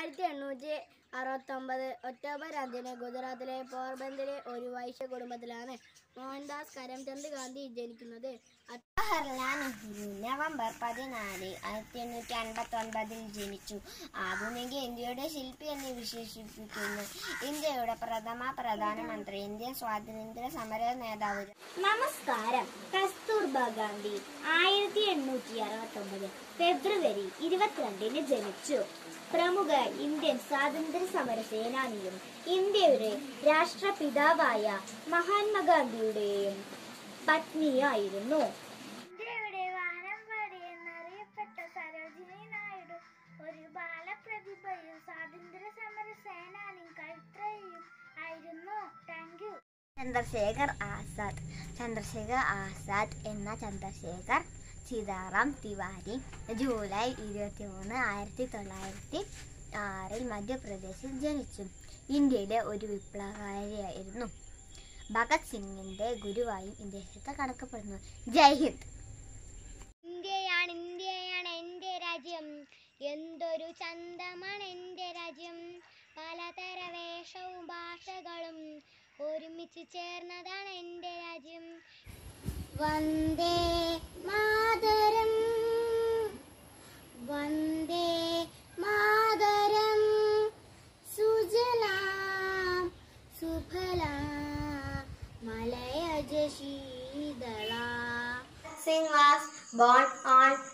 ആയിരത്തി എണ്ണൂറ്റി അറുപത്തൊമ്പത് ഒക്ടോബർ അഞ്ചിന് ഗുജറാത്തിലെ പോർബന്ദറിലെ ഒരു വൈശ്യ കുടുംബത്തിലാണ് മോഹൻദാസ് കരംചന്ദ് ഗാന്ധി ജനിക്കുന്നത് ജവഹർലാൽ നെഹ്റു നവംബർ പതിനാല് ആയിരത്തി എണ്ണൂറ്റി അൻപത്തി ഒൻപതിൽ ജനിച്ചു ആധുനിക ഇന്ത്യയുടെ ശില്പി എന്ന് വിശേഷിപ്പിക്കുന്നു ഇന്ത്യയുടെ പ്രഥമ പ്രധാനമന്ത്രി ഇന്ത്യൻ സ്വാതന്ത്ര്യ സമര നേതാവ് നമസ്കാരം കസ്തൂർബ ഗാന്ധി ആയിരത്തി എണ്ണൂറ്റി അറുപത്തി ഒമ്പത് ഫെബ്രുവരി ഇരുപത്തിരണ്ടിന് ജനിച്ചു പ്രമുഖ ഇന്ത്യൻ സ്വാതന്ത്ര്യ സമര സേനാനിയും ഇന്ത്യയുടെ രാഷ്ട്രപിതാവായ മഹാത്മാഗാന്ധിയുടെയും പത്നിയായിരുന്നു ഇന്ത്യയുടെ വാനമ്പാടി എന്നറിയപ്പെട്ട സരോജിനി നായിഡു ഒരു ബാലപ്രതിഭയും സ്വാതന്ത്ര്യ സമര സേനാനിയും കൈത്രയും ആയിരുന്നു താങ്ക് യു ചന്ദ്രശേഖർ ആസാദ് ചന്ദ്രശേഖർ ആസാദ് എന്ന ചന്ദ്രശേഖർ സീതാറാം തിവാരി ജൂലൈ ഇരുപത്തി മൂന്ന് ആയിരത്തി തൊള്ളായിരത്തി ആറിൽ മധ്യപ്രദേശിൽ ജനിച്ചു ഇന്ത്യയിലെ ഒരു വിപ്ലവകാരിയായിരുന്നു ഭഗത് സിംഗിന്റെ ഗുരുവായും ഇദ്ദേഹത്തെ കണക്കപ്പെടുന്നു ജയ് ഹിന്ദ് ഇന്ത്യയാണ് ഇന്ത്യയാണ് എൻ്റെ രാജ്യം എന്തൊരു ചന്തമാണ് എൻ്റെ രാജ്യം പലതര വേഷവും ഭാഷകളും ഒരുമിച്ച് ചേർന്നതാണ് എൻ്റെ രാജ്യം വന്ദേ മാതരം വന്ദേ Mataram സുജലാം സുഫലാം മലയജ ശീതള Singh was born on